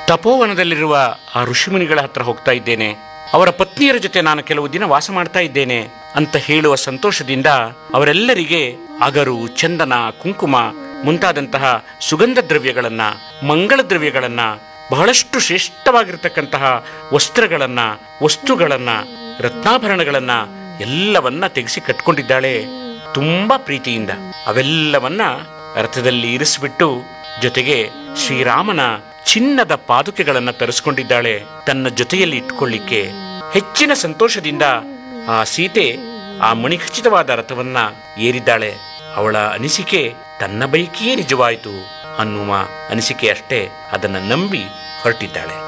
ತಪೋವನದಲ್ಲಿರುವ ಆ ಋಷಿಮುನಿಗಳ ಹತ್ರ ಹೋಗ್ತಾ ಇದ್ದೇನೆ ಅವರ ಪತ್ನಿಯರ ಜೊತೆ ನಾನು ಕೆಲವು ದಿನ ವಾಸ ಮಾಡ್ತಾ ಇದ್ದೇನೆ ಅಂತ ಹೇಳುವ ಸಂತೋಷದಿಂದ ಅವರೆಲ್ಲರಿಗೆ ಅಗರು ಚಂದನ ಕುಂಕುಮ ಮುಂತಾದಂತಹ ಸುಗಂಧ ದ್ರವ್ಯಗಳನ್ನ ಮಂಗಳ ದ್ರವ್ಯಗಳನ್ನ ಬಹಳಷ್ಟು ಶ್ರೇಷ್ಠವಾಗಿರತಕ್ಕಂತಹ ವಸ್ತ್ರಗಳನ್ನ ವಸ್ತುಗಳನ್ನ ರತ್ನಾಭರಣಗಳನ್ನ ಎಲ್ಲವನ್ನ ತೆಗೆಸಿ ಕಟ್ಕೊಂಡಿದ್ದಾಳೆ ತುಂಬಾ ಪ್ರೀತಿಯಿಂದ ಅವೆಲ್ಲವನ್ನ ರಥದಲ್ಲಿ ಇರಿಸಿಬಿಟ್ಟು ಜೊತೆಗೆ ಶ್ರೀರಾಮನ ಚಿನ್ನದ ಪಾದುಕೆಗಳನ್ನ ತರಿಸ್ಕೊಂಡಿದ್ದಾಳೆ ತನ್ನ ಜೊತೆಯಲ್ಲಿ ಇಟ್ಕೊಳ್ಳಿಕ್ಕೆ ಹೆಚ್ಚಿನ ಸಂತೋಷದಿಂದ ಆ ಸೀತೆ ಆ ಮಣಿಖಚಿತವಾದ ರಥವನ್ನ ಏರಿದ್ದಾಳೆ ಅವಳ ಅನಿಸಿಕೆ ತನ್ನ ಬೈಕಿಯೇ ನಿಜವಾಯಿತು ಅನ್ನುವ ಅನಿಸಿಕೆ ಅಷ್ಟೇ ಅದನ್ನ ನಂಬಿ ಹೊರಟಿದ್ದಾಳೆ